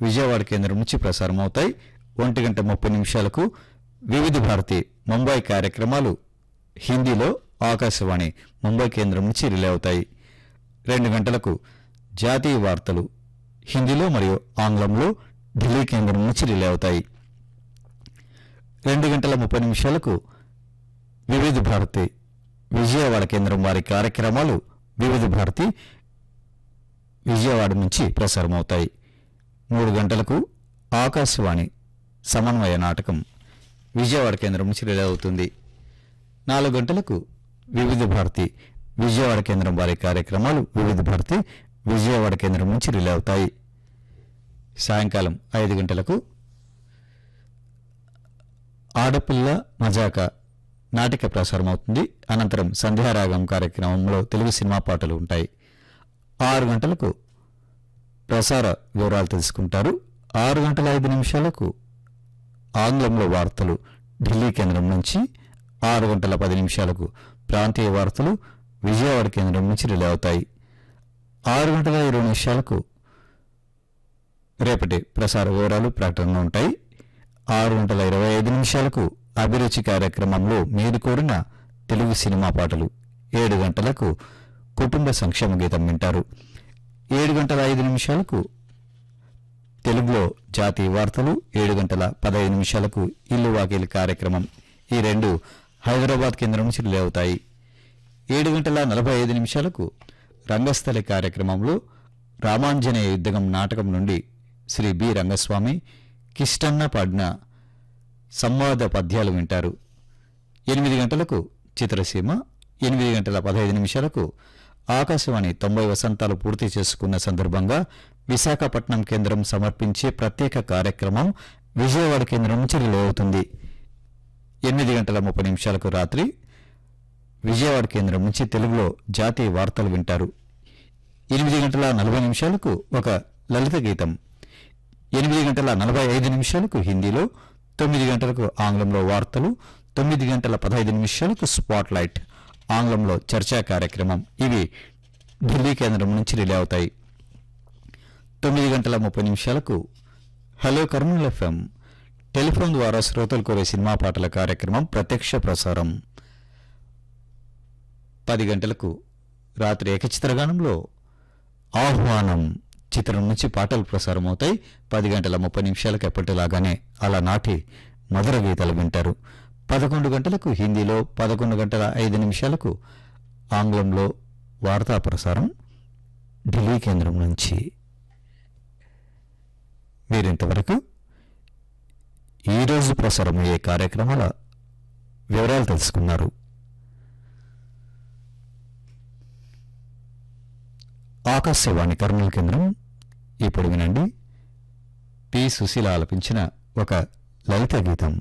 విజయవాడ కేంద్రం నుంచి ప్రసారం అవుతాయి ఒంటి గంట ముప్పై నిమిషాలకు వివిధ భారతి ముంబై కార్యక్రమాలు హిందీలో ఆకాశవాణి ముంబై కేంద్రం నుంచి రిలే అవుతాయి రెండు గంటలకు జాతీయ వార్తలు హిందీలో మరియు ఆంగ్లంలో ఢిల్లీ కేంద్రం నుంచి రిలే అవుతాయి రెండు గంటల ముప్పై నిమిషాలకు వివిధ భారతి విజయవాడ కేంద్రం వారి కార్యక్రమాలు వివిధ భారతి విజయవాడ నుంచి ప్రసారమవుతాయి మూడు గంటలకు ఆకాశవాణి సమన్వయ నాటకం విజయవాడ కేంద్రం నుంచి రిలే అవుతుంది నాలుగు గంటలకు వివిధ భారతి విజయవాడ కేంద్రం వారి కార్యక్రమాలు వివిధ భారతి విజయవాడ కేంద్రం నుంచి రిలే అవుతాయి సాయంకాలం ఐదు గంటలకు ఆడపిల్ల మజాక నాటిక ప్రసారం అవుతుంది అనంతరం సంధ్యారాగం కార్యక్రమంలో తెలుగు సినిమా పాటలు ఉంటాయి ఆరు గంటలకు ప్రసార వివరాలు తెలుసుకుంటారు ఆరు గంటల ఐదు నిమిషాలకు ఆంగ్లంలో వార్తలు ఢిల్లీ కేంద్రం నుంచి ఆరు గంటల పది నిమిషాలకు ప్రాంతీయ వార్తలు విజయవాడ కేంద్రం నుంచి రిలే అవుతాయి ఆరు గంటల ఇరవై నిమిషాలకు రేపటి ప్రసార వివరాలు ప్రకటనలు ఉంటాయి ఆరు గంటల ఇరవై ఐదు నిమిషాలకు అభిరుచి కార్యక్రమంలో మీరు కోరిన తెలుగు సినిమా పాటలు ఏడు గంటలకు కుటుంబ సంక్షేమ గీతం వింటారు ఏడు గంటల ఐదు నిమిషాలకు తెలుగులో జాతీయ వార్తలు ఏడు గంటల పదహైదు నిమిషాలకు ఇల్లు వాకిలి కార్యక్రమం ఈ రెండు హైదరాబాద్ కేంద్రం నుంచి రిలే అవుతాయి ఏడు గంటల నలభై ఐదు నిమిషాలకు రంగస్థలి కార్యక్రమంలో రామాంజనేయ యుద్ధగం నాటకం నుండి శ్రీ బి రంగస్వామి కిష్టన్న పాడిన సంవాద పద్యాలు వింటారు ఎనిమిది గంటలకు చిత్రసీమ ఎనిమిది గంటల పదహైదు నిమిషాలకు ఆకాశవాణి తొంభై వసంతాలు పూర్తి చేసుకున్న సందర్భంగా విశాఖపట్నం కేంద్రం సమర్పించే ప్రత్యేక కార్యక్రమం విజయవాడ కేంద్రం నుంచి రిలే అవుతుంది ఎనిమిది గంటల ముప్పై నిమిషాలకు రాత్రి విజయవాడ కేంద్రం నుంచి తెలుగులో జాతీయ వార్తలు వింటారు ఎనిమిది గంటల నలభై నిమిషాలకు ఒక లలిత గీతం ఎనిమిది గంటల నలభై ఐదు నిమిషాలకు హిందీలో తొమ్మిది గంటలకు ఆంగ్లంలో వార్తలు తొమ్మిది గంటల పదహైదు నిమిషాలకు స్పాట్ లైట్ ఆంగ్లంలో చర్చా కార్యక్రమం ఇవి ఢిల్లీ కేంద్రం నుంచి రిలే అవుతాయి తొమ్మిది గంటల ముప్పై నిమిషాలకు హలో కర్నూలు ఎఫ్ఎం టెలిఫోన్ ద్వారా శ్రోతలు కోరే సినిమా పాటల కార్యక్రమం ప్రత్యక్ష ప్రసారం పది గంటలకు రాత్రి ఏకచిత్రగానంలో ఆహ్వానం చిత్రం నుంచి పాటలు ప్రసారం అవుతాయి పది గంటల ముప్పై నిమిషాలకు ఎప్పటిలాగానే అలా నాటి మధుర గీతాలు వింటారు పదకొండు గంటలకు హిందీలో పదకొండు గంటల ఐదు నిమిషాలకు ఆంగ్లంలో వార్తా ప్రసారం ఢిల్లీ కేంద్రం నుంచి మీరింతవరకు ఈరోజు ప్రసారమయ్యే కార్యక్రమాల వివరాలు తెలుసుకున్నారు ఆకాశవాణి కర్నూలు కేంద్రం ఇప్పుడు వినండి పి సుశీల ఆలపించిన ఒక లలిత గీతం